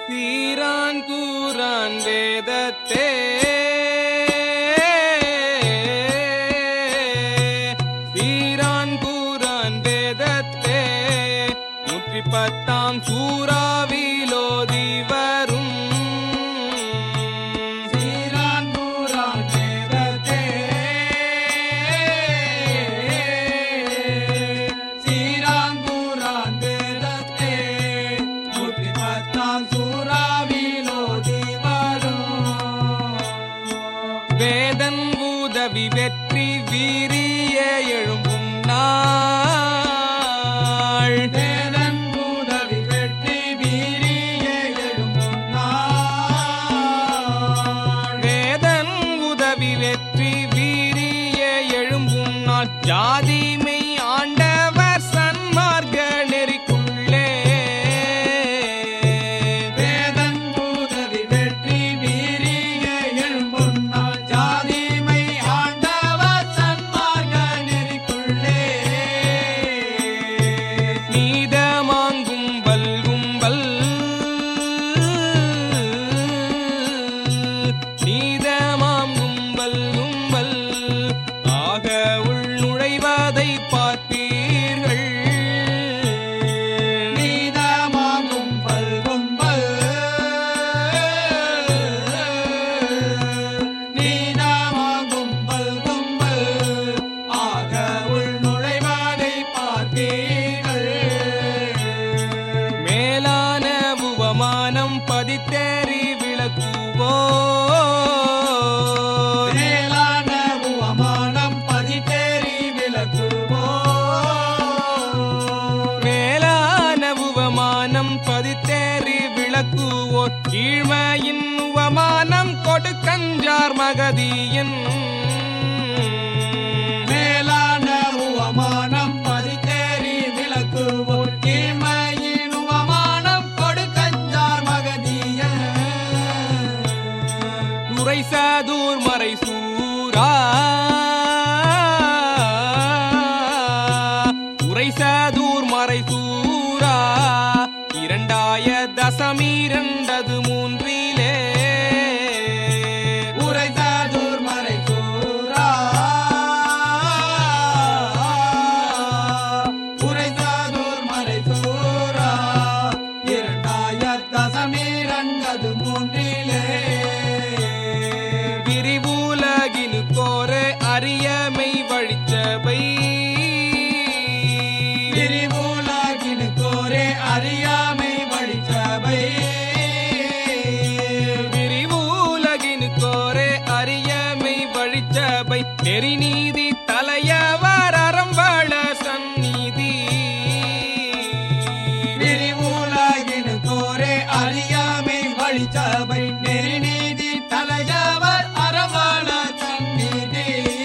சீரான் கூறான் வேதத்தே சீரான் கூறான் வேதத்தே நூற்றி பத்தாம் சூறாவிலோதி வரும் சீரான் கூறான் வேதத்தே சீரான் கூறான் வேதத்தே நூற்றி பத்தாம் சூறாவிலோதி வரும் வேதன் உதவி வெற்றி வீரிய எழும்பும் நாள் வேதன் உதவி வெற்றி வீரிய எழும்பும் நாள் வேதன் உதவி வெற்றி வீரிய எழும்பும் நாள் ஜாதிமை ஆண்டவர் சன்மார்க்க நெறிக்குள்ளே வேதன் உதவி வெற்றி வீரிய எழும்பும் நாள் ஜாதிமை ஆண்டவர் சன்மார்க்க நெறிக்குள்ளே நீதமாங்கும் பல்கும்பல் நீதமாம் கும்பல் கும்பல் ஆக உள் நுழைவதை பார்ப்பீர்கள் நீதமாம் கும்பல் கும்பல் நீதமாம் கும்பல் கும்பல் ஆக உள் நுழைவாதை பார்ப்பீர்கள் மேலான உவமானம் பதித்தேறி விளக்குவோ மேலான உவமானம் பதித்தேறி விளக்குவோ மேலான உவமானம் பதித்தேறி விளக்குவோர் கீழ்மையின் உவமானம் கொடுக்கஞ்சார் மகதியின் மேலான உவமானம் பதித்தேறி விளக்குவோர் கீழ்மையின் உவமானம் கொடுக்கஞ்சார் மகதிய உரை சாதூர் மறை சூரா உரை சாதூர் மறை சூரா இரண்டாய தசமி இரண்டது மூன்றிலே உரைசாதூர் மறை சூரா உரைசாதூர் மறை சூரா இரண்டாய தசமீரண்டது மூன்றிலே விரிவுலகினு கோரே அரியமை வழிச்சபை விரிவுலகினு கோரே அறியாமை வழிச்சபை விரிவுலகினு கோரே அரியமை வழிச்சபை நெறிநீதி தலையவர் அறம்பாள சந்நிதி விரிவுலகினு கோரே அறியாமை வழிச்சபை நெறிநீதி தலையவர் அறவாள சந்நிதி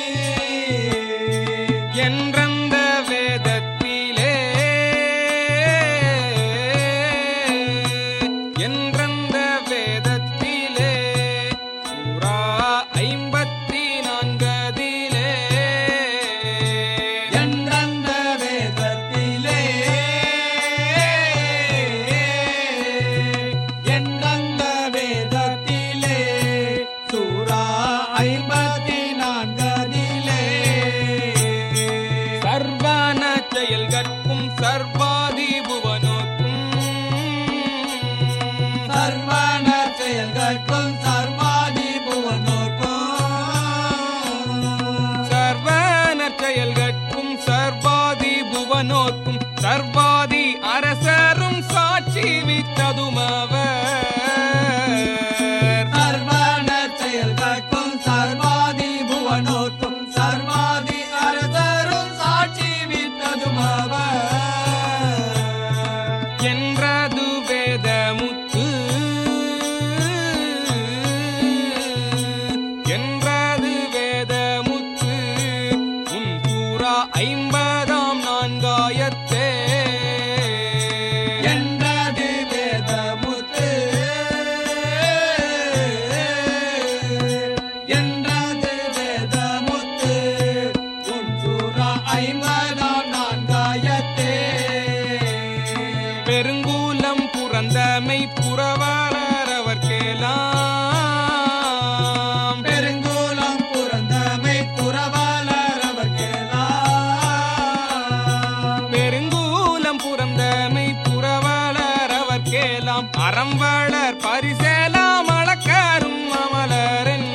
என்றந்த வேதத்திலே என்றந்த வேதத்திலே சூரா ஐம்பத்தி நான்கதிலே எந்தெந்த வேதத்திலே எந்தெந்த வேதத்திலே சூரா ஐம்பத்தி நான்கதிலே சர்வான செயல் கற்கும் சர்வாதி புவனோக்கும் சர்வான செயல்கட்கும் சர்வாதி புவனோர்க்கும் சர்வான செயல் கற்கும் சர்வாதி புவனோக்கும் சர்வாதி அரசரும் சாட்சி வித்ததுமவர் சர்வான செயல்கட்கும் சர்வாதி புவனோர்க்கும் சர்வாதி அரசரும் சாட்சி வித்ததும் அவர் என்றது வேதமுத்து என்றது வேதமுத்து உன் சூரா ஐம்பதாம் நான்காயத்தே என்றது வேதமுத்து என்றது வேதமுத்து உன் சூரா ஐம்பதாம் நான்காயத்தே பெருங்கூலம் புறந்தமை புறவர அவர்க்கெல்லாம் பெருங்கூலம் புறந்தமை புறவாளர் அவர்க்கெல்லாம் பெருங்கூலம் புறந்தமை புறவளர் அவர்க்கேலாம் அறம்வளர் பரிசேலாம் அளக்காரும் அமலரன்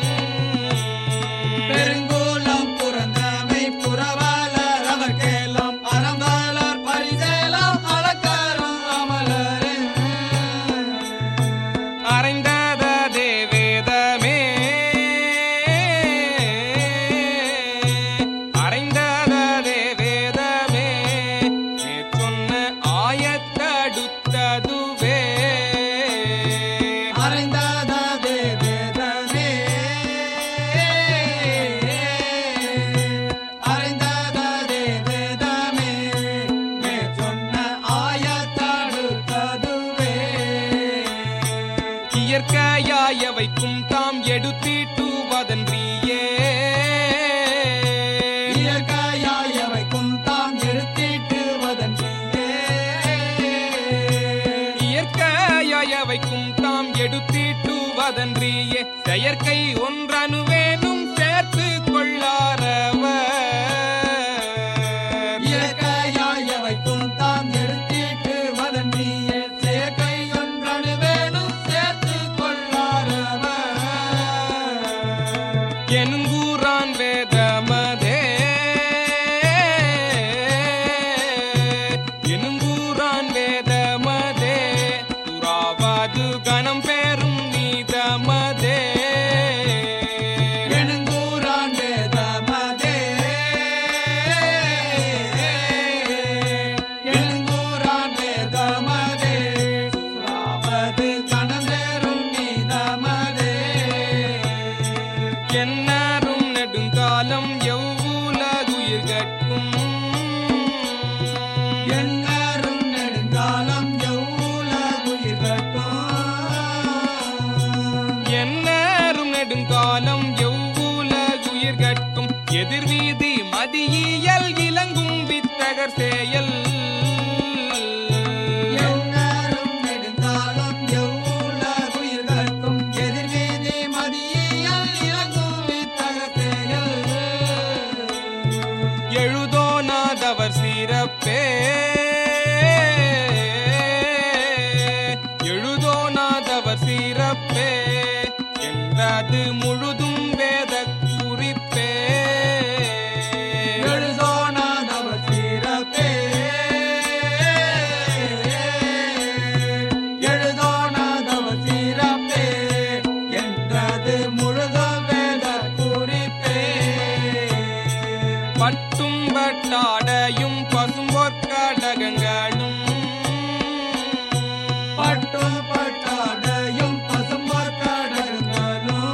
பெருங்கூலம் புறந்தமை புறவாளர் அவர்க்கெல்லாம் அறம்பாளர் பரிசேலாம் அளக்காரும் அமலரே அறைந்தத தேவேதமே அறைந்தத தேவேதமே மேற்சொன்ன ஆயத்தடுத்ததுவே அறைந்ததே வேதமே அறைந்ததே வேதமே மே சொன்ன ஆயத்தடுத்ததுவே இயற்கையாயவைக்கும் தாம் எடுத்திட்டுவதன்றியே இயற்கையாயவைக்கும் தாம் எடுத்திட்டு வதன்றியே இயற்கையாயவைக்கும் தாம் எடுத்திட்டுவதன்றியே செயற்கை ஒன்றனுவேனும் சேர்த்து கொள்ளாரவர் இயற்கையாயவைக்கும் தாம் எடுத்திட்டு வதன்றியே சேர்க்கை ஒன்றனு வேணும் சேர்த்து கொள்ளாரவர் எனுங்கூரான் வேதமதே எனுங்கூரான் வேதமதே துறாவது கணம் பெறும் நீதமதே எழுங்கூரான் வேதமதே எழுங்கூரான் வேதமதே சுறாவது கணந்தேரும் நீதமதே என்னாரும் நெடுங்காலம் எவ்வுலகுயிர்கட்கும் எண்ணரும் நெடுங்காலம் எவ்வுலகுயிர்கட்கும் என்னாரும் நெடுங்காலம் எவ்வுலகுயிர்கட்கும் எதிர்வீதி மதியியல் இலங்கும் வித்தகர் செயல் எண்ணரும் நெடுங்காலம் எவ்வுலகுயிர்கட்கும் எதிர்வீதி மதியில் இறங்கும் வித்தகத்தேயல் எழுதோனாதவர் சிறப்பே எழுதோனாதவர் சிறப்பே என்றது முழுதும் வேத குறிப்பே எழுதோனாதவர் சிறப்பே எழுதோனாதவர் சிறப்பே என்றது முழுதும் வேத குறிப்பே பட்டும் பட்டாடையும் பசும்பொற்காடகங்களும் பட்டும் பட்டாடையும் பசும்பொற்கடங்களும்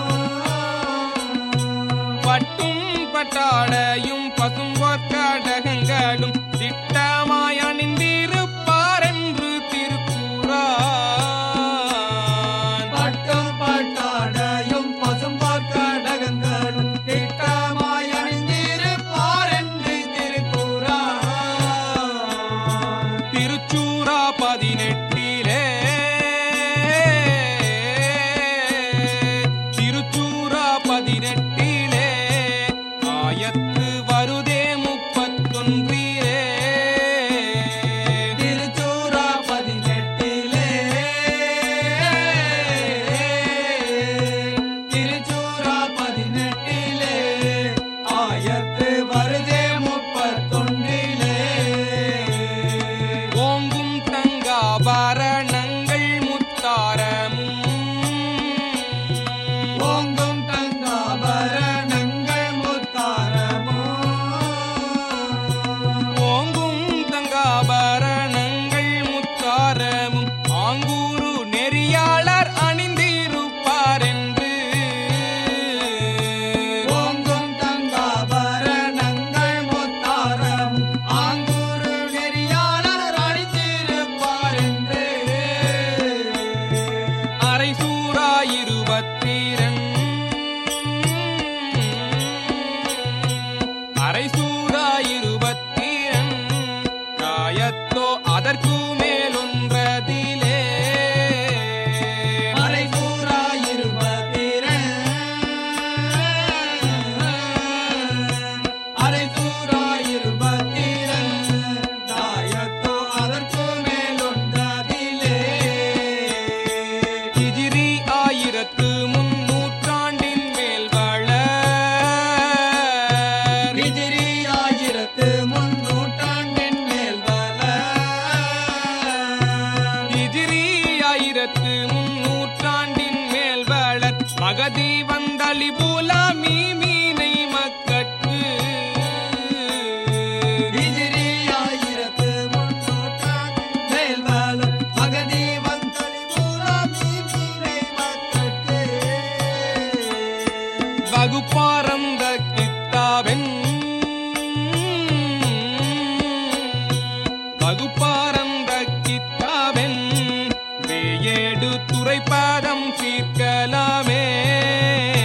பட்டும் பட்டாடையும் பசும்பொற்காடகங்களும் திட்டமாய் அணிந்திருப்பார் என்று திருக்கூறான் பட்டும் பட்டாடையும் பசும்பொற்கடகங்களும் திட்டமாய் அணிந்திருப்பார் என்று திருக்கூறான் திருச்சூரா பதினெட்டிலே திருச்சூரா பதினெட்டிலே ஆயத்து வருதே முப்பத்தொன்றிலே திருச்சூரா பதினெட்டிலே திருச்சூரா பதினெட்டிலே ஆயத்து வருதே முப்பத்தொன்னிலே ஓங்கும் தங்காபரணங்கள் முத்தாரமும் ஓங்கும் தங்காபரணங்கள் முத்தாரமோ ஓங்கும் தங்காபரணங்கள் முத்தாரமும் ஆங்கூரு நெறியாளர் அணிந்திருப்பார் என்று ஓங்கும் தங்காபரணங்கள் முத்தாரம் ஆங்கூரு நெறியாளர் அணிந்திருப்பார் என்று வீடு துறைப்பதம் சீர்க்கலாமே